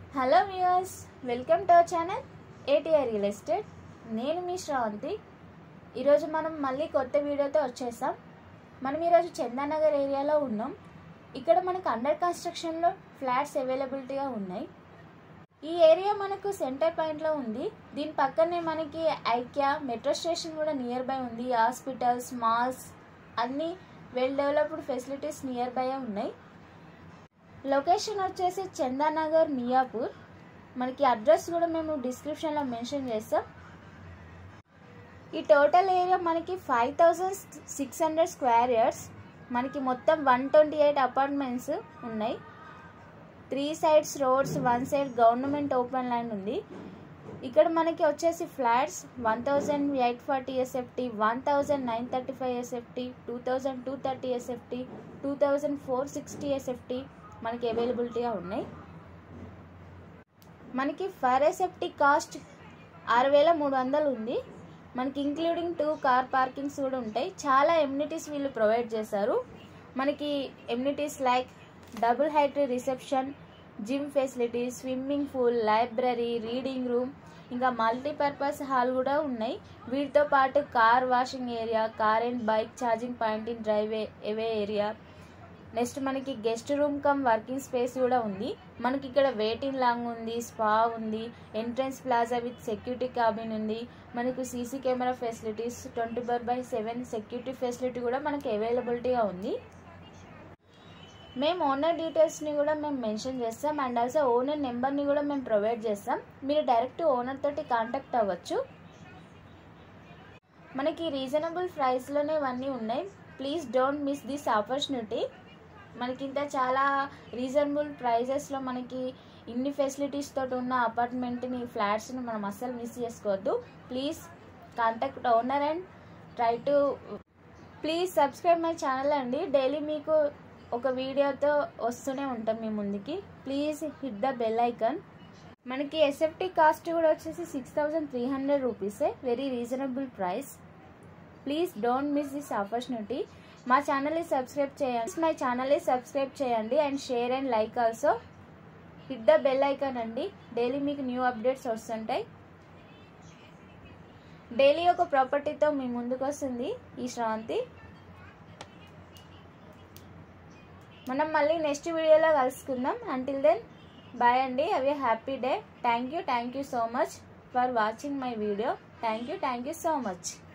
hello viewers welcome to our channel ATR real estate నేను మీ శ్రావంతి ఈరోజు మనం మళ్ళీ కొత్త వీడియోతో వచ్చేసాం మనం ఈరోజు చందానగర్ ఏరియాలో ఉన్నాం ఇక్కడ మనకు అండర్ కన్స్ట్రక్షన్లో ఫ్లాట్స్ అవైలబిలిటీగా ఉన్నాయి ఈ ఏరియా మనకు సెంటర్ పాయింట్లో ఉంది దీని పక్కనే మనకి ఐక్యా మెట్రో స్టేషన్ కూడా నియర్ బై ఉంది హాస్పిటల్స్ మాల్స్ అన్నీ well developed facilities near by ఉన్నాయి లొకేషన్ వచ్చేసి చందానగర్ మియాపూర్ మనకి అడ్రస్ కూడా మేము డిస్క్రిప్షన్లో మెన్షన్ చేస్తాం ఈ టోటల్ ఏరియా మనకి five thousand six hundred square yards మనకి మొత్తం వన్ ట్వంటీ ఎయిట్ అపార్ట్మెంట్స్ ఉన్నాయి three sides roads one side government open land ఉంది ఇక్కడ మనకి వచ్చేసి flats one thousand eight forty SFT one thousand nine thirty five SFT two thousand two thirty SFT two thousand four sixty SFT మనకి అవైలబిలిటీగా ఉన్నాయి మనకి for SFT cost ఆరు వేల మూడు వందలు ఉంది మనకి ఇంక్లూడింగ్ టూ కార్ పార్కింగ్స్ కూడా ఉంటాయి చాలా ఎమ్యూనిటీస్ వీళ్ళు ప్రొవైడ్ చేశారు మనకి amenities like double height reception gym facility swimming pool library reading room ఇంకా మల్టీపర్పస్ హాల్ కూడా ఉన్నాయి వీటితో పాటు car washing area car and bike charging point in driveway away area next మనకి guest room cum working space కూడా ఉంది మనకి ఇక్కడ వెయిటింగ్ లాంగ్ ఉంది స్పా ఉంది entrance plaza with security cabin ఉంది మనకు CC camera facilities twenty four by seven security facility కూడా మనకి అవైలబిలిటీగా ఉంది మేము ఓనర్ డీటెయిల్స్ని కూడా మేము మెన్షన్ చేస్తాం అండ్ ఆల్సో ఓనర్ నెంబర్ని కూడా మేము ప్రొవైడ్ చేస్తాం మీరు డైరెక్ట్ ఓనర్ తోటి కాంటాక్ట్ అవ్వచ్చు మనకి రీజనబుల్ ప్రైస్లోనే ఇవన్నీ ఉన్నాయి please don't miss this opportunity మనకి ఇంత చాలా రీజనబుల్ ప్రైజెస్లో మనకి ఇన్ని ఫెసిలిటీస్ తోటి ఉన్న అపార్ట్మెంట్ని ఫ్లాట్స్ని మనం అస్సలు మిస్ చేసుకోవద్దు please contact owner and try to please subscribe my channel అండి డైలీ మీకు ఒక వీడియోతో వస్తూనే ఉంటాం మీ ముందుకి please hit the bell icon మనకి ఎస్ఎఫ్టీ కాస్ట్ కూడా వచ్చేసి సిక్స్ థౌజండ్ త్రీ హండ్రెడ్ రూపీసే very reasonable price please don't miss this opportunity మా ఛానల్ని సబ్స్క్రైబ్ చేయండి మై ఛానల్ని సబ్స్క్రైబ్ చేయండి and share and like also hit the bell icon అండి డైలీ మీకు న్యూ అప్డేట్స్ వస్తుంటాయి డైలీ ఒక ప్రాపర్టీతో మీ ముందుకు వస్తుంది ఈ శ్రావంతి మనం మళ్ళీ నెక్స్ట్ వీడియోలో కలుసుకుందాం అంటిల్ దెన్ బాయ్ అండి అవి happy day thank you thank you so much for watching my video thank you thank you so much